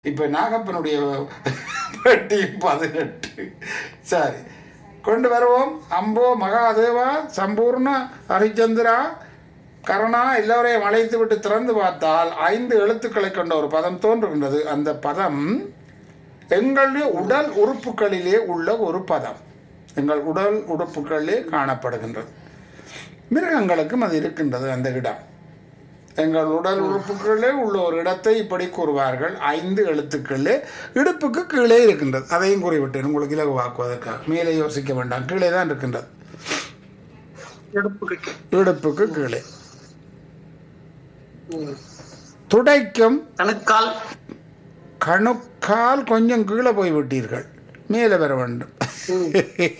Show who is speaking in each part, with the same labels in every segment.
Speaker 1: இப்ப நாகப்பனுடைய பெட்டி பதினெட்டு சரி கொண்டு வருவோம் அம்போ மகாதேவா சம்பூர்ண ஹரிச்சந்திரா கருணா எல்லோரையும் அழைத்து விட்டு திறந்து பார்த்தால் ஐந்து எழுத்துக்களை கொண்ட ஒரு பதம் தோன்றுகின்றது அந்த பதம் எங்களுடைய உடல் உறுப்புகளிலே உள்ள ஒரு பதம் எங்கள் உடல் உறுப்புகளிலே காணப்படுகின்றது மிருகங்களுக்கும் அது இருக்கின்றது அந்த இடம் எங்கள் உடல் உறுப்புகளிலே உள்ள ஒரு இடத்தை இப்படி கூறுவார்கள் ஐந்து எழுத்துக்களிலே இடுப்புக்கு கீழே இருக்கின்றது அதையும் கூறிவிட்டேன் உங்களுக்கு இலகுவாக்குவதற்காக மேலே யோசிக்க வேண்டாம் கீழே தான் இருக்கின்றது
Speaker 2: எடுப்புக்கு
Speaker 1: இடுப்புக்கு கீழே
Speaker 2: ம்.
Speaker 1: துடைக்கும்
Speaker 2: கணுக்கால்
Speaker 1: கணுக்கால் கொஞ்சம் கீழே போய் விட்டீர்கள் மேலே வர வேண்டும்
Speaker 2: ம்.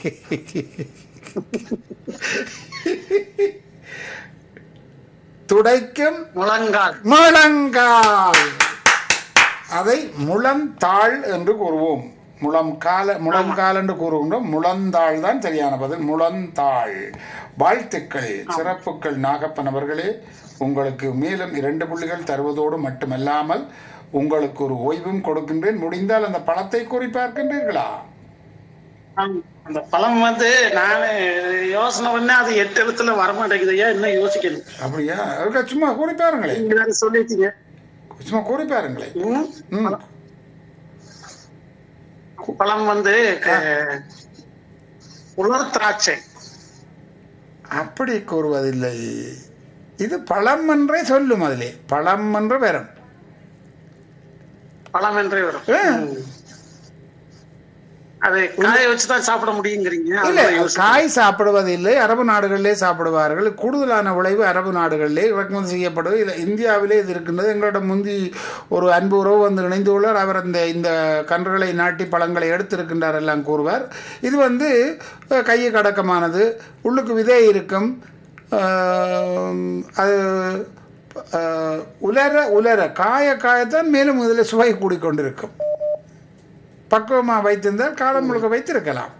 Speaker 1: துடைக்கும்
Speaker 2: முழங்கால்
Speaker 1: முழங்கால் அதை முழந்தாள் என்று கூறுவோம் முழம் கால முழங்கால் என்று கூறுகின்றோம் முழந்தாள் தான் சரியான பதில் முழந்தாள் வாழ்த்துக்கள் சிறப்புகள் நாகப்பன் அவர்களே உங்களுக்கு மேலும் இரண்டு புள்ளிகள் தருவதோடு மட்டுமல்லாமல் உங்களுக்கு ஒரு ஓய்வும் கொடுக்கின்றேன் முடிந்தால் அந்த பழத்தை கூறி பார்க்கின்றீர்களா
Speaker 2: ஆம். அந்த பழம் வந்து நானு யோசனை பண்ண அது எட்டு எழுத்துல வரமாட்டேங்குது ஐயா இன்னும் யோசிக்கணும்
Speaker 1: அப்படியா இருக்கா சும்மா கூறி பாருங்களேன்
Speaker 2: நீங்க வேற சொல்லிட்டீங்க
Speaker 1: சும்மா கூறி பாருங்களேன்
Speaker 2: ம்.
Speaker 1: ம்
Speaker 2: பழம் வந்து க- உலர் திராட்சை
Speaker 1: அப்படி கூறுவதில்லை இது பழம் என்றே சொல்லும் அதிலே பழம் என்று வரும்
Speaker 2: பழம் என்றே வரும்
Speaker 1: ஆ.
Speaker 2: ம். அது காய வச்சுதான் சாப்பிட முடியுங்கிறீங்க
Speaker 1: இல்ல
Speaker 2: அதுதான் யோசிக்கிறேன்.
Speaker 1: காய் சாப்பிடுவதில்லை அரபு நாடுகளிலே சாப்பிடுவார்கள் கூடுதலான விளைவு அரபு நாடுகளிலே இறக்குமதி செய்யப்படுது இல்லை இந்தியாவிலே இது இருக்கின்றது எங்களோட முந்தி ஒரு அன்பு உறவு வந்து இணைந்துள்ளார் அவர் அந்த இந்த கன்றுகளை நாட்டி பழங்களை எடுத்திருக்கின்றார் எல்லாம் கூறுவார் இது வந்து அஹ், கையை கடக்கமானது உள்ளுக்கு விதை இருக்கும் ஆம், அது அஹ், உலர உலர காய காயத்தான் மேலும் இதில் சுவை கூடிக்கொண்டிருக்கும் பக்குவமாக வைத்திருந்தால் காலம் முழுக்க வைத்திருக்கலாம்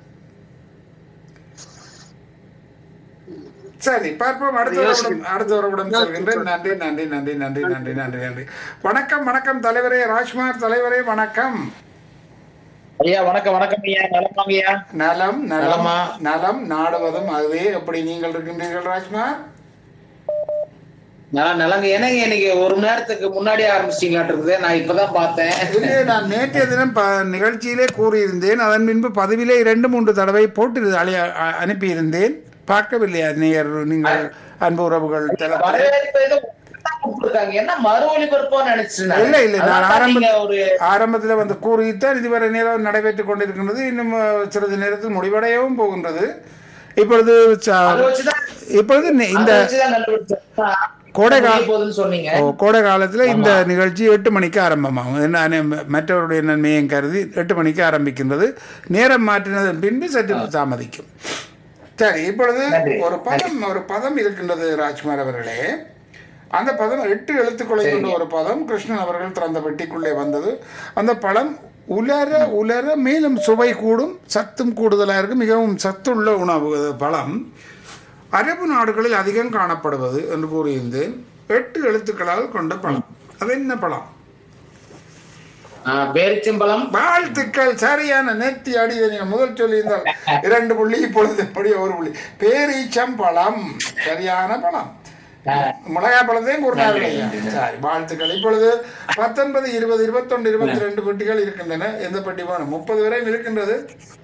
Speaker 1: சரி பார்ப்போம் அடுத்த உறவிடம் அடுத்த உறவிடம் சொல்கின்றேன் நன்றி நன்றி நன்றி நன்றி நன்றி நன்றி நன்றி வணக்கம் வணக்கம் தலைவரே ராஜ்குமார் தலைவரே வணக்கம்
Speaker 3: ஐயா வணக்கம் வணக்கம் ஐயா நலமாங்க ஐயா
Speaker 1: நலம் நலம்
Speaker 3: நலமா?
Speaker 1: நலம் நாடுவதும் அதுவே எப்படி நீங்கள் இருக்கின்றீர்கள் ராஜ்குமார்
Speaker 3: நல்லா நலங்க என்னங்க இன்னைக்கு ஒரு மணி நேரத்துக்கு முன்னாடி ஆரம்பிச்சிங்களாட்டு இருக்குது நான் இப்பதான் பார்த்தேன்
Speaker 1: இல்லையே நான் நேற்றைய தினம் ப நிகழ்ச்சியிலே கூறியிருந்தேன் அதன் பின்பு பதிவிலே இரண்டு மூன்று தடவை போட்டு அழைய அ- அனுப்பியிருந்தேன் பார்க்கவில்லையா நேயர் நீங்கள் அன்பு உறவுகள் தளத்தில்
Speaker 3: வரவேற்பு ஏதோ ஒண்ணுதான் கொடுத்திருக்காங்க. என்ன மறு ஒளிபரப்போன்னு நினைச்சிட்டேன்
Speaker 1: இல்ல இல்ல நான்
Speaker 3: அதான்
Speaker 1: ஆரம்ப
Speaker 3: நீங்க ஒரு
Speaker 1: ஆரம்பத்தில் வந்து கூறித்தான் இதுவரை நேரம் நடைபெற்றுக் கொண்டிருக்கின்றது இன்னும் அஹ், சிறிது நேரத்தில் முடிவடையவும் போகின்றது இப்பொழுது ச-
Speaker 3: அதை வச்சுதான்
Speaker 1: இப்பொழுது நி- இந்த
Speaker 3: அதை வச்சுதான் கண்டுபிடிச்சேன்.
Speaker 1: கோடை கா-
Speaker 3: முடிய போகுதுன்னு சொன்னீங்க
Speaker 1: ஓ, கோடை காலத்தில் இந்த நிகழ்ச்சி எட்டு மணிக்கு ஆரம்பமாகும் என்ன அனே- மற்றவருடைய நன்மையை கருதி எட்டு மணிக்கு ஆரம்பிக்கின்றது நேரம் மாற்றினதன் பின்பு சற்று தாமதிக்கும் சரி இப்பொழுது
Speaker 3: நன்றி.
Speaker 1: ஒரு பதம் ஒரு பதம் இருக்கின்றது ராஜ்குமார் அவர்களே அந்த பதம் எட்டு எழுத்துக்களை கொண்ட ஒரு பதம் கிருஷ்ணன் அவர்கள் திறந்த பெட்டிக்குள்ளே வந்தது அந்த பழம் உலர உலர மேலும் சுவை கூடும் சத்தும் கூடுதலாக இருக்கும் மிகவும் சத்துள்ள உணவு அது பழம் அரபு நாடுகளில் அதிகம் காணப்படுவது என்று கூறியிருந்தேன் எட்டு எழுத்துக்களால் கொண்ட பழம் அது என்ன பழம்
Speaker 3: ஆ, பேரிச்சம்பழம்
Speaker 1: வாழ்த்துக்கள் சரியான நேர்த்தி அடியை நீங்க முதல் சொல்லியிருந்தால் இரண்டு புள்ளி இப்பொழுது எப்படி ஒரு புள்ளி பேரீச்சம்பழம் சரியான பழம்
Speaker 3: ஆ,
Speaker 1: மிளகாய் பழத்தையும் கூறினார்கள் ஐயா சரி வாழ்த்துக்கள் இப்பொழுது பத்தொன்பது இருபது இருபத்தொன்று இருபத்தி ரெண்டு பெட்டிகள் இருக்கின்றன எந்த பெட்டி வேணும் முப்பது வரை இருக்கின்றது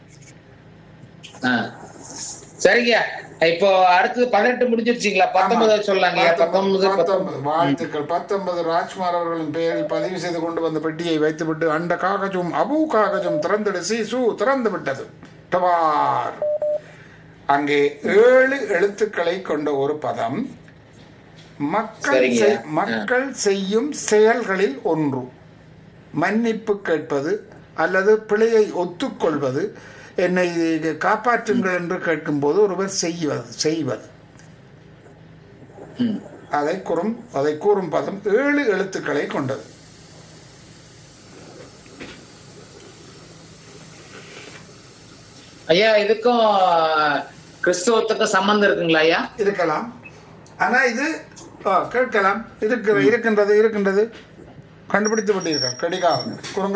Speaker 3: ஆ. சரிங்க இப்போ அடுத்தது பதினெட்டு முடிஞ்சிருச்சுங்களா பத்தொன்பது சொல்லாங்க பத்தொன்பது பத்தொன்பது
Speaker 1: பத்தொன்பது வாழ்த்துக்கள் பத்தொன்பது ராஜ்குமார் அவர்களின் பெயரில் பதிவு செய்து கொண்டு வந்த பெட்டியை வைத்துவிட்டு அண்ட காகஜம் அபு காகஜம் திறந்திடு சீசு திறந்து விட்டது டபார் அங்கே ஏழு எழுத்துக்களை கொண்ட ஒரு பதம் மக்கள்
Speaker 3: சரிங்க.
Speaker 1: செய்- மக்கள் செய்யும் செயல்களில் ஒன்று மன்னிப்பு கேட்பது அல்லது பிழையை ஒத்துக்கொள்வது என்னை காப்பாற்றுங்கள் என்று கேட்கும்போது ஒருவர் செய்வது செய்வது
Speaker 3: ம்.
Speaker 1: அதை கூறும் அதை கூறும் பதம் ஏழு எழுத்துக்களை கொண்டது
Speaker 3: ஐயா இதுக்கும் கிறிஸ்துவத்துக்கும் சம்பந்தம் இருக்குங்களா ஐயா
Speaker 1: இருக்கலாம் ஆனா இது ஆ, கேட்கலாம் இருக்கிற இருக்கின்றது இருக்கின்றது கண்டுபிடித்து விட்டீர்கள் கடிகாரம் குறுங்க